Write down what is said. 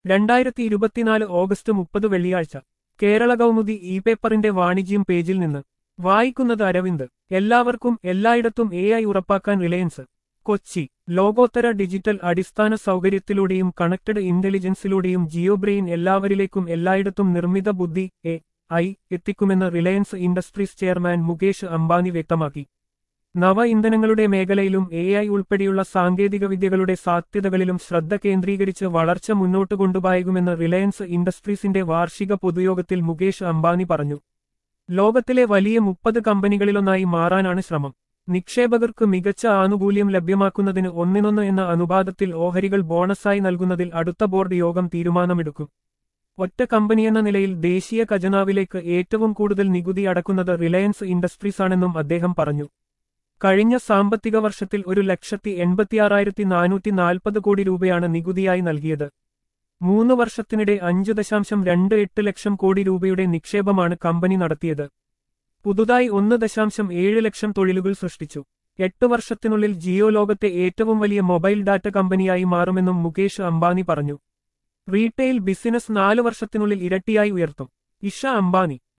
രണ്ടായിരത്തി ഇരുപത്തിനാല് ഓഗസ്റ്റ് മുപ്പത് വെള്ളിയാഴ്ച കേരള കൗമുദി ഇ പേപ്പറിന്റെ വാണിജ്യം പേജിൽ നിന്ന് വായിക്കുന്നത് അരവിന്ദ് എല്ലാവർക്കും എല്ലായിടത്തും എ ഐ ഉറപ്പാക്കാൻ റിലയൻസ് കൊച്ചി ലോകോത്തര ഡിജിറ്റൽ അടിസ്ഥാന സൗകര്യത്തിലൂടെയും കണക്റ്റഡ് ഇന്റലിജൻസിലൂടെയും ജിയോ ബ്രെയിൻ എല്ലാവരിലേക്കും എല്ലായിടത്തും നിർമ്മിത ബുദ്ധി എ ഐ എത്തിക്കുമെന്ന് Reliance Industries chairman Mukesh Ambani വ്യക്തമാക്കി നവ ഇന്ധനങ്ങളുടെ മേഖലയിലും എ ഐ ഉൾപ്പെടെയുള്ള സാങ്കേതിക വിദ്യകളുടെ സാധ്യതകളിലും ശ്രദ്ധ കേന്ദ്രീകരിച്ച് വളർച്ച മുന്നോട്ട് കൊണ്ടുപോകുമെന്ന് റിലയൻസ് ഇൻഡസ്ട്രീസിന്റെ വാർഷിക പൊതുയോഗത്തിൽ മുകേഷ് അംബാനി പറഞ്ഞു ലോകത്തിലെ വലിയ മുപ്പത് കമ്പനികളിലൊന്നായി മാറാനാണ് ശ്രമം നിക്ഷേപകർക്ക് മികച്ച ആനുകൂല്യം ലഭ്യമാക്കുന്നതിന് ഒന്നിനൊന്ന് എന്ന അനുപാതത്തിൽ ഓഹരികൾ ബോണസായി നൽകുന്നതിൽ അടുത്ത ബോർഡ് യോഗം തീരുമാനമെടുക്കും ഒറ്റ കമ്പനിയെന്ന നിലയിൽ ദേശീയ ഖജനാവിലേക്ക് ഏറ്റവും കൂടുതൽ നികുതി അടക്കുന്നത് റിലയൻസ് ഇൻഡസ്ട്രീസാണെന്നും അദ്ദേഹം പറഞ്ഞു കഴിഞ്ഞ സാമ്പത്തിക വർഷത്തിൽ ഒരു ലക്ഷത്തി എൺപത്തിയാറായിരത്തി നാനൂറ്റി നാൽപ്പത് കോടി രൂപയാണ് നികുതിയായി നൽകിയത് മൂന്ന് വർഷത്തിനിടെ അഞ്ചു ദശാംശം രണ്ട് എട്ട് ലക്ഷം കോടി രൂപയുടെ നിക്ഷേപമാണ് കമ്പനി നടത്തിയത് പുതുതായി ഒന്ന് ദശാംശം ഏഴ് ലക്ഷം തൊഴിലുകൾ സൃഷ്ടിച്ചു എട്ട് വർഷത്തിനുള്ളിൽ ജിയോ ലോകത്തെ ഏറ്റവും വലിയ മൊബൈൽ ഡാറ്റ കമ്പനിയായി മാറുമെന്നും മുകേഷ് അംബാനി പറഞ്ഞു റീറ്റെയിൽ ബിസിനസ് നാല് വർഷത്തിനുള്ളിൽ ഇരട്ടിയായി ഉയർത്തും ഇഷ അംബാനി